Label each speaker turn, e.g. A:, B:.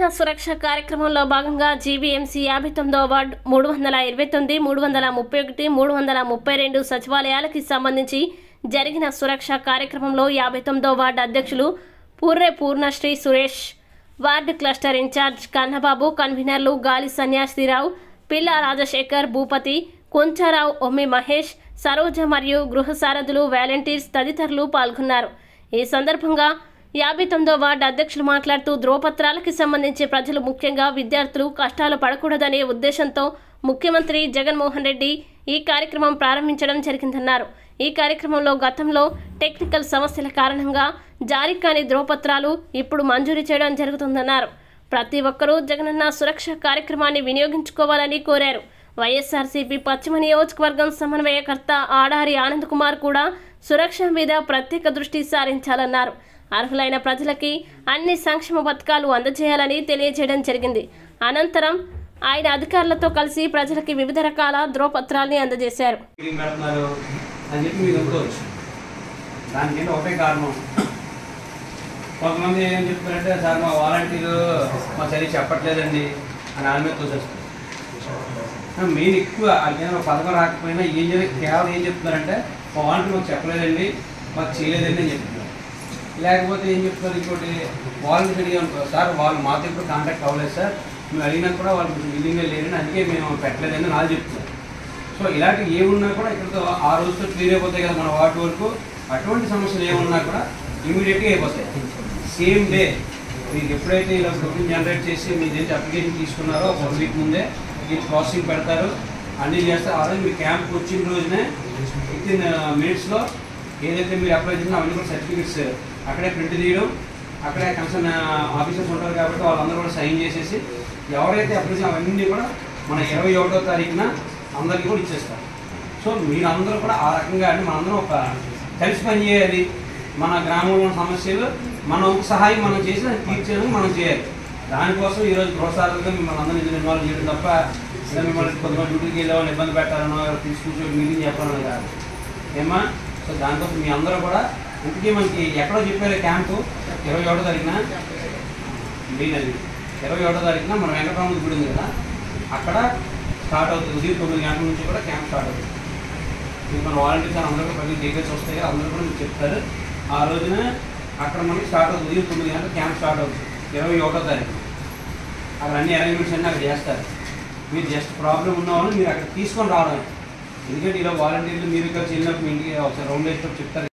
A: జరిగిన సురక్ష కార్యక్రమంలో భాగంగా జీవీఎంసీ యాభై తొమ్మిదో వార్డు మూడు వందల ఇరవై తొమ్మిది మూడు వందల ముప్పై ఒకటి మూడు వందల ముప్పై రెండు సచివాలయాలకి సంబంధించి జరిగిన సురక్ష కార్యక్రమంలో యాభై తొమ్మిదో వార్డు అధ్యక్షులు పూర్రే Purnasri Suresh ward cluster incharge Kannababu కన్వీనర్లు గాలి సన్యాసిరావు పిల్ల రాజశేఖర్ భూపతి కొంచారావు ఒమ్మి మహేష్ సరోజ మరియు గృహ సారథులు వాలంటీర్స్ తదితరులు పాల్గొన్నారు ఈ సందర్భంగా యాభై తొమ్మిదో వార్డు అధ్యక్షులు మాట్లాడుతూ ధ్రువపత్రాలకి సంబంధించి ప్రజలు ముఖ్యంగా విద్యార్థులు కష్టాలు పడకూడదనే ఉద్దేశంతో ముఖ్యమంత్రి జగన్మోహన్ రెడ్డి ఈ కార్యక్రమం ప్రారంభించడం జరిగిందన్నారు ఈ కార్యక్రమంలో గతంలో టెక్నికల్ సమస్యల కారణంగా జారీ కాని ధ్రువపత్రాలు ఇప్పుడు మంజూరు చేయడం జరుగుతుందన్నారు ప్రతి ఒక్కరూ జగనన్న సురక్ష కార్యక్రమాన్ని వినియోగించుకోవాలని కోరారు వైఎస్ఆర్సీపీ పశ్చిమ నియోజకవర్గం సమన్వయకర్త ఆడారి ఆనంద్ కుమార్ కూడా సురక్ష మీద ప్రత్యేక దృష్టి సారించాలన్నారు అర్హులైన ప్రజలకి అన్ని సంక్షేమ పథకాలు అందజేయాలని తెలియజేయడం జరిగింది అనంతరం ఆయన అధికారులతో కలిసి ప్రజలకి వివిధ రకాల ధ్రువపత్రాల్ని అందజేశారు
B: మీటింగ్ పెడుతున్నారు అని చెప్పి మీరు అనుకోవచ్చు దానికి ఏంటి ఒకటే కారణం కొంతమంది ఏం చెప్తున్నారంటే సార్ మా వాలంటీరు మా సరి చెప్పట్లేదండి అని వాళ్ళ మీద తోసేస్తారు మెయిన్ ఎక్కువ వాళ్ళకైనా ఒక పథకం రాకపోయినా ఏం చెప్పి కేవలం ఏం చెప్తున్నారంటే మా వాలంటీర్ మాకు చెప్పలేదండి మాకు చేయలేదండి అని చెప్తున్నారు లేకపోతే ఏం చెప్తున్నారు ఇంకోటి వాలంటీర్ అడిగాం సార్ వాళ్ళు మాతో ఇప్పుడు కాంటాక్ట్ అవ్వలేదు సార్ మేము అడిగినా కూడా వాళ్ళు కొంచెం విల్లింగ్గా లేరని అందుకే మేము పెట్టలేదని వాళ్ళు చెప్తున్నారు సో ఇలాంటి ఏమున్నా కూడా ఇక్కడతో ఆ రోజుతో క్లియర్ అయిపోతాయి కదా మన వాటి వరకు అటువంటి సమస్యలు ఏమున్నా కూడా ఇమీడియట్గా అయిపోతాయి సేమ్ డే మీకు ఎప్పుడైతే ఇలా బుకింగ్ జనరేట్ చేసి మీ దగ్గర అప్లికేషన్ తీసుకున్నారో ఒక వన్ వీక్ ముందే ఈ ప్రాసెసింగ్ పెడతారు అన్నీ చేస్తారు ఆ రోజు మీ క్యాంప్ వచ్చిన రోజునే విత్ ఇన్ మినిట్స్లో ఏదైతే మీరు అప్లై చేసినా అవన్నీ కూడా సర్టిఫికెట్స్ అక్కడే ప్రింట్ తీయడం అక్కడే కన్సర్న్ ఆఫీసర్స్ ఉంటారు కాబట్టి వాళ్ళందరూ కూడా సైన్ చేసేసి ఎవరైతే అప్లై చేసిన అవన్నీ కూడా మన ఇరవై ఒకటో తారీఖున అందరికీ కూడా ఇచ్చేస్తారు సో మీరందరూ కూడా ఆ రకంగా అంటే మనందరం ఒక కలిసి పని చేయాలి మన గ్రామంలో ఉన్న సమస్యలు మనం సహాయం మనం చేసి దాన్ని తీర్చేయడం మనం చేయాలి దానికోసం ఈరోజు గృహసారులుగా మిమ్మల్ని అందరినీ ఇందులో ఇన్వాల్వ్ చేయడం తప్ప ఇలా మిమ్మల్ని కొంతమంది డ్యూటీకి వెళ్ళే వాళ్ళని ఇబ్బంది పెట్టాలనో తీసుకూర్చొని మీటింగ్ చెప్పాలనో కాదు ఏమా సో దానికోసం మీ అందరూ కూడా ఇంటికి మనకి ఎక్కడో చెప్పారు క్యాంపు ఇరవై ఒకటో తారీఖున మీనది ఇరవై ఒకటో తారీఖున మన వెంకటరాముడి గుడి ఉంది కదా అక్కడ స్టార్ట్ అవుతుంది ఉదయం తొమ్మిది గంటల నుంచి కూడా క్యాంప్ స్టార్ట్ అవుతుంది ఇది మన వాలంటీర్స్ అందరూ కూడా ప్రతి డీటెయిల్స్ వస్తాయి కదా, అందరూ కూడా మీకు చెప్తారు ఆ రోజున అక్కడ మనకి స్టార్ట్ అవుతుంది ఉదయం తొమ్మిది గంటలకు క్యాంప్ స్టార్ట్ అవుతుంది ఇరవై ఒకటో తారీఖు అక్కడ అన్ని అరేంజ్మెంట్స్ అన్నీ అక్కడ చేస్తారు మీరు జస్ట్ ప్రాబ్లం ఉన్న వాళ్ళు మీరు అక్కడ తీసుకొని రావడం ఎందుకంటే ఇలా వాలంటీర్లు మీరు ఇక్కడ చిన్నప్పుడు మీ ఇంటికి ఒకసారి రౌండ్ వేసినప్పుడు చెప్తారు